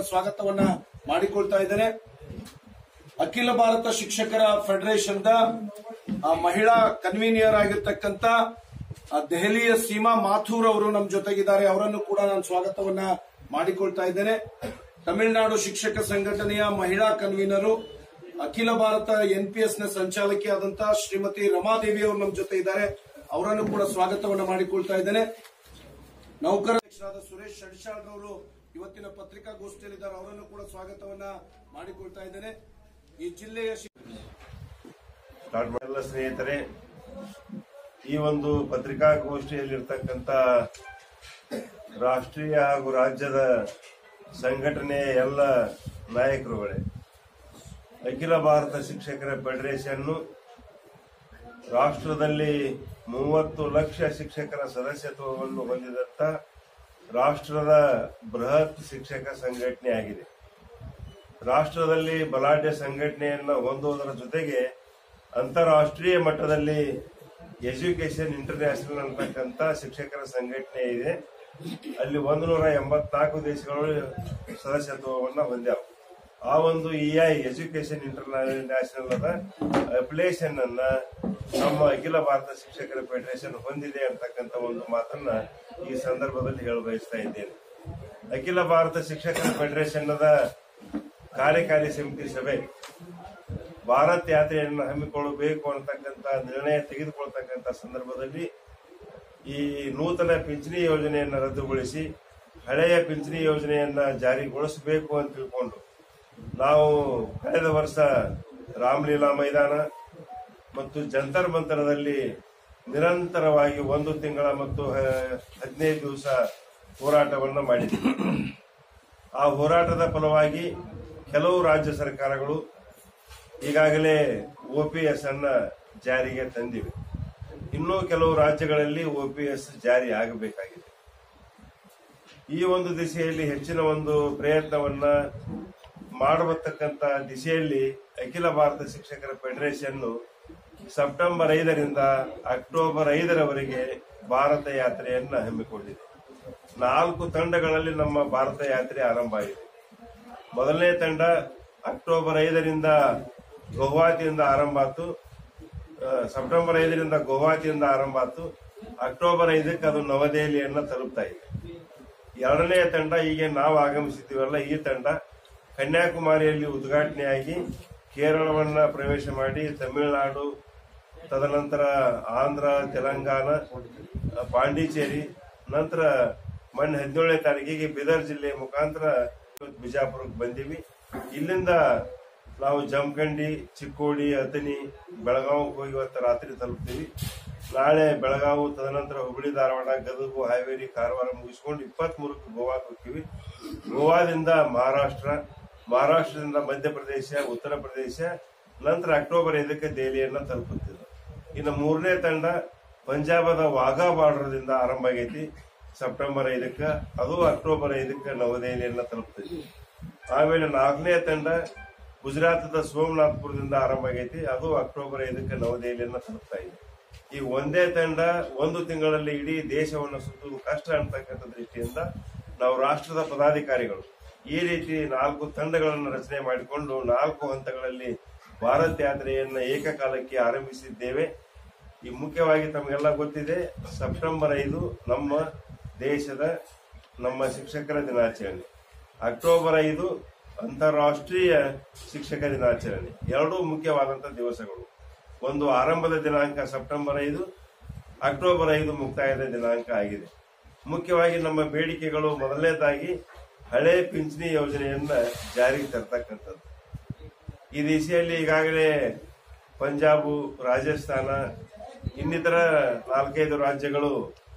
ಸ್ವಾಗತವನ್ನ ಮಾಡಿಕೊಳ್ತಾ ಇದ್ದೇನೆ ಅಖಿಲ ಭಾರತ ಶಿಕ್ಷಕರ ಫೆಡರೇಷನ್ದ ಆ, ಮಹಿಳಾ ಕನ್ವೀನಿಯರ್ ಆಗಿರ್ತಕ್ಕಂಥ ಆ, ದೆಹಲಿಯ ಸೀಮಾ ಮಾಥೂರ್ ಅವರು ನಮ್ಮ ಜೊತೆಗಿದ್ದಾರೆ ಅವರನ್ನು ಕೂಡ ನಾನು ಸ್ವಾಗತವನ್ನ ಮಾಡಿಕೊಳ್ತಾ ಇದ್ದೇನೆ ತಮಿಳುನಾಡು ಶಿಕ್ಷಕ ಸಂಘಟನೆಯ ಮಹಿಳಾ ಕನ್ವೀನರು ಅಖಿಲ ಭಾರತ ಎನ್ಪಿಎಸ್ ನ ಸಂಚಾಲಕಿ ಆದಂತಹ ಶ್ರೀಮತಿ ರಮಾದೇವಿ ಅವರು ನಮ್ಮ ಜೊತೆ ಇದ್ದಾರೆ ಅವರನ್ನು ಕೂಡ ಸ್ವಾಗತವನ್ನ ಮಾಡಿಕೊಳ್ತಾ ಇದ್ದೇನೆ ನೌಕರ ಅಧ್ಯಕ್ಷರಾದ ಸುರೇಶ್ ಶಡ್ಶಾಳ್ ಅವರು ಇವತ್ತಿನ ಪತ್ರಿಕಾಗೋಷ್ಠಿಯಲ್ಲಿದ್ದಾರೆ ಅವರನ್ನು ಕೂಡ ಸ್ವಾಗತವನ್ನ ಮಾಡಿಕೊಳ್ತಾ ಇದ್ದೇನೆ ಈ ಜಿಲ್ಲೆಯ ಶಿ- ಸ್ಟಾರ್ಟ್ ಮಾಡಲ್ಲ ಸ್ನೇಹಿತರೆ ಈ ಒಂದು ಪತ್ರಿಕಾಗೋಷ್ಠಿಯಲ್ಲಿರ್ತಕ್ಕಂಥ ರಾಷ್ಟ್ರೀಯ ಹಾಗೂ ರಾಜ್ಯದ ಸಂಘಟನೆಯ ಎಲ್ಲ ನಾಯಕರುಗಳೇ ಅಖಿಲ ಭಾರತ ಶಿಕ್ಷಕರ ಫೆಡರೇಷನ್ ರಾಷ್ಟ್ರದಲ್ಲಿ ಮೂವತ್ತು ಲಕ್ಷ ಶಿಕ್ಷಕರ ಸದಸ್ಯತ್ವವನ್ನು ಹೊಂದಿದಂತ ರಾಷ್ಟ್ರದ ಬೃಹತ್ ಶಿಕ್ಷಕ ಸಂಘಟನೆ ಆಗಿದೆ ರಾಷ್ಟ್ರದಲ್ಲಿ ಬಲಾಢ್ಯ ಸಂಘಟನೆಯನ್ನ ಹೊಂದುವುದರ ಜೊತೆಗೆ ಅಂತಾರಾಷ್ಟ್ರೀಯ ಮಟ್ಟದಲ್ಲಿ ಎಜುಕೇಶನ್ ಇಂಟರ್ನ್ಯಾಷನಲ್ ಅಂತಕ್ಕಂಥ ಶಿಕ್ಷಕರ ಸಂಘಟನೆ ಇದೆ ಅಲ್ಲಿ ಒಂದು ನೂರ ಎಂಬತ್ನಾಲ್ಕು ದೇಶಗಳು ಸದಸ್ಯತ್ವವನ್ನು ಹೊಂದ್ಯಾವ ಆ ಒಂದು ಇಐ ಎಜುಕೇಶನ್ ಇಂಟರ್ನ್ಯಾಷನಲ್ ಅದ ಅಪ್ಲಿಕೇಶನ್ ಅನ್ನ ನಮ್ಮ ಅಖಿಲ ಭಾರತ ಶಿಕ್ಷಕರ ಫೆಡರೇಷನ್ ಹೊಂದಿದೆ ಅಂತಕ್ಕಂಥ ಒಂದು ಮಾತನ್ನ ಈ ಸಂದರ್ಭದಲ್ಲಿ ಹೇಳ ಬಯಸ್ತಾ ಇದ್ದೇನೆ ಅಖಿಲ ಭಾರತ ಶಿಕ್ಷಕರ ಫೆಡರೇಷನ್ ದ ಕಾರ್ಯಕಾರಿ ಸಮಿತಿ ಸಭೆ ಭಾರತ್ ಯಾತ್ರೆಯನ್ನು ಹಮ್ಮಿಕೊಳ್ಳಬೇಕು ಅಂತಕ್ಕಂಥ ನಿರ್ಣಯ ತೆಗೆದುಕೊಳ್ತಕ್ಕಂಥ ಸಂದರ್ಭದಲ್ಲಿ ಈ ನೂತನ ಪಿಂಚಣಿ ಯೋಜನೆಯನ್ನು ರದ್ದುಗೊಳಿಸಿ ಹಳೆಯ ಪಿಂಚಣಿ ಯೋಜನೆಯನ್ನ ಜಾರಿಗೊಳಿಸಬೇಕು ಅಂತ ತಿಳ್ಕೊಂಡು ನಾವು ಕಳೆದ ವರ್ಷ ರಾಮಲೀಲಾ ಮೈದಾನ ಮತ್ತು ಜಂತರ್ ಮಂತರದಲ್ಲಿ ನಿರಂತರವಾಗಿ ಒಂದು ತಿಂಗಳ ಮತ್ತು ಹ- ಹದಿನೈದು ದಿವಸ ಹೋರಾಟವನ್ನು ಮಾಡಿದ್ವಿ ಆ ಹೋರಾಟದ ಫಲವಾಗಿ ಕೆಲವು ರಾಜ್ಯ ಸರ್ಕಾರಗಳು ಈಗಾಗಲೇ ಒಪಿಎಸ್ ಅನ್ನ ಜಾರಿಗೆ ತಂದಿವೆ ಇನ್ನೂ ಕೆಲವು ರಾಜ್ಯಗಳಲ್ಲಿ ಒಪಿಎಸ್ ಜಾರಿ ಆಗಬೇಕಾಗಿದೆ ಈ ಒಂದು ದಿಸೆಯಲ್ಲಿ ಹೆಚ್ಚಿನ ಒಂದು ಪ್ರಯತ್ನವನ್ನ ಮಾಡಬರ್ತಕ್ಕಂತ ದಿಸೆಯಲ್ಲಿ ಅಖಿಲ ಭಾರತ ಶಿಕ್ಷಕರ ಫೆಡರೇಷನ್ ಸೆಪ್ಟೆಂಬರ್ ಐದರಿಂದ ಅಕ್ಟೋಬರ್ ಐದರವರೆಗೆ ಭಾರತ ಯಾತ್ರೆಯನ್ನ ಹಮ್ಮಿಕೊಂಡಿದೆ ನಾಲ್ಕು ತಂಡಗಳಲ್ಲಿ ನಮ್ಮ ಭಾರತ ಯಾತ್ರೆ ಆರಂಭ ಆಗಿದೆ ಮೊದಲನೇ ತಂಡ ಅಕ್ಟೋಬರ್ ಐದರಿಂದ ಗುವಾಹಟಿಯಿಂದ ಆರಂಭ ಆಯ್ತು ಆ, ಸೆಪ್ಟೆಂಬರ್ ಐದರಿಂದ ಗುವಾಹಟಿಯಿಂದ ಆರಂಭ ಆಯ್ತು ಅಕ್ಟೋಬರ್ ಐದಕ್ಕೆ ಅದು ನವದೆಹಲಿಯನ್ನ ತಲುಪ್ತಾ ಇದೆ ಎರಡನೇ ತಂಡ ಈಗ ನಾವು ಆಗಮಿಸಿದ್ದೀವಲ್ಲ ಈ ತಂಡ ಕನ್ಯಾಕುಮಾರಿಯಲ್ಲಿ ಉದ್ಘಾಟನೆಯಾಗಿ ಕೇರಳವನ್ನ ಪ್ರವೇಶ ಮಾಡಿ ತಮಿಳುನಾಡು ತದನಂತರ ಆಂಧ್ರ ತೆಲಂಗಾಣ ಆ, ಪಾಂಡಿಚೇರಿ ನಂತರ ಮೊನ್ನೆ ಹದಿನೇಳನೇ ತಾರೀಕಿಗೆ ಬೀದರ್ ಜಿಲ್ಲೆ ಮುಖಾಂತರ ಇವತ್ತು ಬಿಜಾಪುರಕ್ಕೆ ಬಂದೀವಿ ಇಲ್ಲಿಂದ ನಾವು ಜಮಖಂಡಿ ಚಿಕ್ಕೋಡಿ ಅಥಣಿ ಬೆಳಗಾವಿಗೆ ಹೋಗಿ ಇವತ್ತು ರಾತ್ರಿ ತಲುಪ್ತೀವಿ ನಾಳೆ ಬೆಳಗಾವಿ ತದನಂತರ ಹುಬ್ಬಳ್ಳಿ ಧಾರವಾಡ ಗದಗು ಹಾವೇರಿ ಕಾರವಾರ ಮುಗಿಸ್ಕೊಂಡು ಇಪ್ಪತ್ತ್ ಮೂರಕ್ಕೆ ಗೋವಾಕ್ಕೆ ಹೋಗ್ತೀವಿ ಗೋವಾದಿಂದ ಮಹಾರಾಷ್ಟ್ರ ಮಹಾರಾಷ್ಟ್ರದಿಂದ ಮಧ್ಯಪ್ರದೇಶ ಉತ್ತರ ಪ್ರದೇಶ ನಂತರ ಅಕ್ಟೋಬರ್ ಐದಕ್ಕೆ ದೆಹಲಿಯನ್ನ ತಲುಪುತ್ತಿದೆ ಇನ್ನು ಮೂರನೇ ತಂಡ ಪಂಜಾಬದ ವಾಘಾ ಬಾರ್ಡರ್ದಿಂದ ಆರಂಭ ಆಗೈತಿ ಸೆಪ್ಟೆಂಬರ್ ಐದಕ್ಕೆ ಅದು ಅಕ್ಟೋಬರ್ ಐದಕ್ಕೆ ನವದೆಹಲಿಯನ್ನ ತಲುಪ್ತೈತಿ ಆಮೇಲೆ ನಾಲ್ಕನೇ ತಂಡ ಗುಜರಾತದ ಸೋಮನಾಥ್ಪುರದಿಂದ ಆರಂಭ ಆಗೈತಿ ಅದು ಅಕ್ಟೋಬರ್ ಐದಕ್ಕೆ ನವದೆಹಲಿಯನ್ನ ತಲುಪ್ತಾ ಇದೆ ಈ ಒಂದೇ ತಂಡ ಒಂದು ತಿಂಗಳಲ್ಲಿ ಇಡೀ ದೇಶವನ್ನು ಸುತ್ತುವುದು ಕಷ್ಟ ಅಂತಕ್ಕಂಥ ದೃಷ್ಟಿಯಿಂದ ನಾವು ರಾಷ್ಟ್ರದ ಪದಾಧಿಕಾರಿಗಳು ಈ ರೀತಿ ನಾಲ್ಕು ತಂಡಗಳನ್ನು ರಚನೆ ಮಾಡಿಕೊಂಡು ನಾಲ್ಕು ಹಂತಗಳಲ್ಲಿ ಭಾರತ್ ಯಾತ್ರೆಯನ್ನ ಏಕಕಾಲಕ್ಕೆ ಆರಂಭಿಸಿದ್ದೇವೆ ಈ ಮುಖ್ಯವಾಗಿ ತಮಗೆಲ್ಲ ಗೊತ್ತಿದೆ ಸೆಪ್ಟೆಂಬರ್ ಐದು ನಮ್ಮ ದೇಶದ ನಮ್ಮ ಶಿಕ್ಷಕರ ದಿನಾಚರಣೆ ಅಕ್ಟೋಬರ್ ಐದು ಅಂತಾರಾಷ್ಟ್ರೀಯ ಶಿಕ್ಷಕ ದಿನಾಚರಣೆ ಎರಡೂ ಮುಖ್ಯವಾದಂತಹ ದಿವಸಗಳು ಒಂದು ಆರಂಭದ ದಿನಾಂಕ ಸೆಪ್ಟೆಂಬರ್ ಐದು ಅಕ್ಟೋಬರ್ ಐದು ಮುಕ್ತಾಯದ ದಿನಾಂಕ ಆಗಿದೆ ಮುಖ್ಯವಾಗಿ ನಮ್ಮ ಬೇಡಿಕೆಗಳು ಮೊದಲನೇದಾಗಿ ಹಳೆ ಪಿಂಚಣಿ ಯೋಜನೆಯನ್ನ ಜಾರಿಗೆ ತರ್ತಕ್ಕಂಥದ್ದು ಈ ದಿಸೆಯಲ್ಲಿ ಈಗಾಗಲೇ ಪಂಜಾಬು ರಾಜಸ್ಥಾನ ಇನ್ನಿತರ ನಾಲ್ಕೈದು ರಾಜ್ಯಗಳು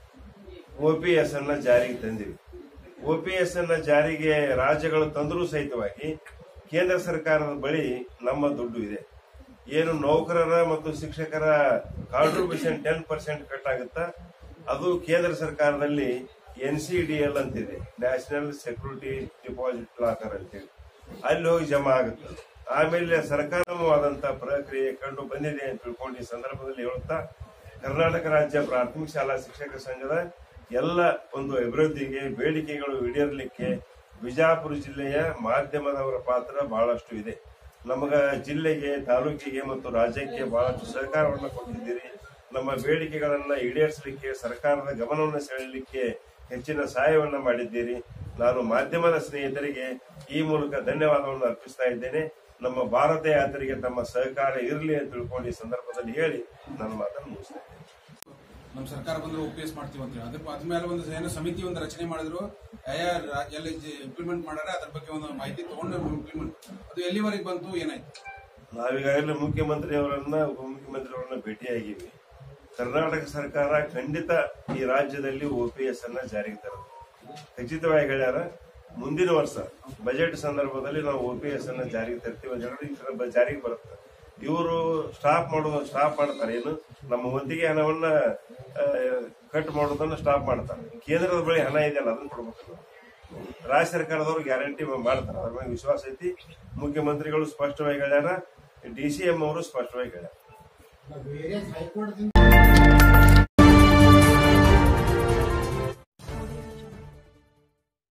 ಒಪಿಎಸ್ ಅನ್ನ ಜಾರಿಗೆ ತಂದಿವೆ ಒಪಿಎಸ್ ಅನ್ನ ಜಾರಿಗೆ ರಾಜ್ಯಗಳು ತಂದರೂ ಸಹಿತವಾಗಿ ಕೇಂದ್ರ ಸರ್ಕಾರದ ಬಳಿ ನಮ್ಮ ದುಡ್ಡು ಇದೆ ಏನು ನೌಕರರ ಮತ್ತು ಶಿಕ್ಷಕರ ಕಾಂಟ್ರಿಬ್ಯೂಷನ್ ಟೆನ್ ಪರ್ಸೆಂಟ್ ಕಟ್ ಆಗುತ್ತಾ ಅದು ಕೇಂದ್ರ ಸರ್ಕಾರದಲ್ಲಿ ಎನ್ ಸಿ ಡಿ ಎಲ್ ಅಂತಿದೆ ನ್ಯಾಷನಲ್ ಸೆಕ್ಯೂರಿಟಿ ಡಿಪಾಸಿಟ್ ಲಾಕರ್ ಅಂತೇಳಿ ಅಲ್ಲಿ ಹೋಗಿ ಜಮಾ ಆಗುತ್ತೆ ಆಮೇಲೆ ಸರ್ಕಾರವಾದಂತ ಪ್ರಕ್ರಿಯೆ ಕಂಡು ಬಂದಿದೆ ಅಂತ ತಿಳ್ಕೊಂಡು ಈ ಸಂದರ್ಭದಲ್ಲಿ ಹೇಳುತ್ತಾ ಕರ್ನಾಟಕ ರಾಜ್ಯ ಪ್ರಾಥಮಿಕ ಶಾಲಾ ಶಿಕ್ಷಕ ಸಂಘದ ಎಲ್ಲ ಒಂದು ಅಭಿವೃದ್ಧಿಗೆ ಬೇಡಿಕೆಗಳು ಈಡೇರಲಿಕ್ಕೆ ವಿಜಾಪುರ ಜಿಲ್ಲೆಯ ಮಾಧ್ಯಮದವರ ಪಾತ್ರ ಬಹಳಷ್ಟು ಇದೆ ನಮಗ ಜಿಲ್ಲೆಗೆ ತಾಲೂಕಿಗೆ ಮತ್ತು ರಾಜ್ಯಕ್ಕೆ ಬಹಳಷ್ಟು ಸಹಕಾರವನ್ನು ಕೊಟ್ಟಿದ್ದೀರಿ ನಮ್ಮ ಬೇಡಿಕೆಗಳನ್ನ ಈಡೇರಿಸಲಿಕ್ಕೆ ಸರ್ಕಾರದ ಗಮನವನ್ನು ಸೆಳೆಯಲಿಕ್ಕೆ ಹೆಚ್ಚಿನ ಸಹಾಯವನ್ನ ಮಾಡಿದ್ದೀರಿ ನಾನು ಮಾಧ್ಯಮದ ಸ್ನೇಹಿತರಿಗೆ ಈ ಮೂಲಕ ಧನ್ಯವಾದವನ್ನು ಅರ್ಪಿಸ್ತಾ ಇದ್ದೇನೆ ನಮ್ಮ ಭಾರತ ಯಾತ್ರೆಗೆ ತಮ್ಮ ಸಹಕಾರ ಇರಲಿ ಅಂತ ತಿಳ್ಕೊಂಡು ಈ ಸಂದರ್ಭದಲ್ಲಿ ಹೇಳಿ ನನ್ನ ಮಾತನ್ನು ಮುಗಿಸ್ತೇನೆ ನಮ್ಮ ಸರ್ಕಾರ ಬಂದ್ರೆ ಒಪ್ಪಿಸ್ ಮಾಡ್ತೀವಿ ಅಂತ ಹೇಳಿ ಅದ್ರ ಅದ್ಮೇಲೆ ಒಂದು ಏನೋ ಸಮಿತಿ ಒಂದು ರಚನೆ ಮಾಡಿದ್ರು ಆಯಾ ರಾ- ಎಲ್ಲಿ ಇಂಪ್ಲಿಮೆಂಟ್ ಮಾಡ್ಯಾರ ಅದ್ರ ಬಗ್ಗೆ ಒಂದು ಮಾಹಿತಿ ತಗೊಂಡು ಇಂಪ್ಲಿಮೆಂಟ್ ಅದು ಎಲ್ಲಿವರೆಗೆ ಬಂತು ಏನಾಯ್ತು ನಾವೀಗಾಗಲೇ ಮುಖ್ಯಮಂತ್ರಿ ಅವರನ್ನ ಉಪಮುಖ್ಯಮಂತ್ರಿ ಅವರನ್ನ ಭೇಟಿಯಾಗಿವಿ ಕರ್ನಾಟಕ ಸರ್ಕಾರ ಖಂಡಿತ ಈ ರಾಜ್ಯದಲ್ಲಿ ಓಪಿಎಸ್ ಅನ್ನ ಜಾರಿಗೆ ತರುತ್ತೆ ಖಚಿತವಾಗಿ ಹೇಳ್ಯಾರ ಮುಂದಿನ ವರ್ಷ ಬಜೆಟ್ ಸಂದರ್ಭದಲ್ಲಿ ನಾವು ಓಪಿಎಸ್ ಅನ್ನ ಜಾರಿಗೆ ತರ್ತೀವಿ ಅಂತ ಹೇಳಿ ಈ ತರ ಬ- ಜಾರಿಗೆ ಬರುತ್ತೆ ಇವರು ಸ್ಟಾಪ್ ಮಾಡೋದು ಸ್ಟಾಪ್ ಮಾಡ್ತಾರೆ ಏನು ನಮ್ಮ ಹೊತ್ತಿಗೆ ಹಣವನ್ನ ಆ, ಕಟ್ ಮಾಡೋದನ್ನ ಸ್ಟಾಪ್ ಮಾಡ್ತಾರೆ ಕೇಂದ್ರದ ಬಳಿ ಹಣ ಇದೆಯಲ್ಲ ಅದನ್ನ ಕೊಡ್ಬೇಕು ರಾಜ್ಯ ಸರ್ಕಾರದವರು ಗ್ಯಾರಂಟಿ ಮಾಡ್ತಾರೆ ಅದ್ರ ಮೇಲೆ ವಿಶ್ವಾಸ ಐತಿ ಮುಖ್ಯಮಂತ್ರಿಗಳು ಸ್ಪಷ್ಟವಾಗಿ ಹೇಳ್ಯಾರ ಡಿ ಸಿ ಎಂ ಅವರು ಸ್ಪಷ್ಟವಾಗಿ ಹೇಳ್ಯಾರ ಬೇರೆ ಹೈಕೋರ್ಟ್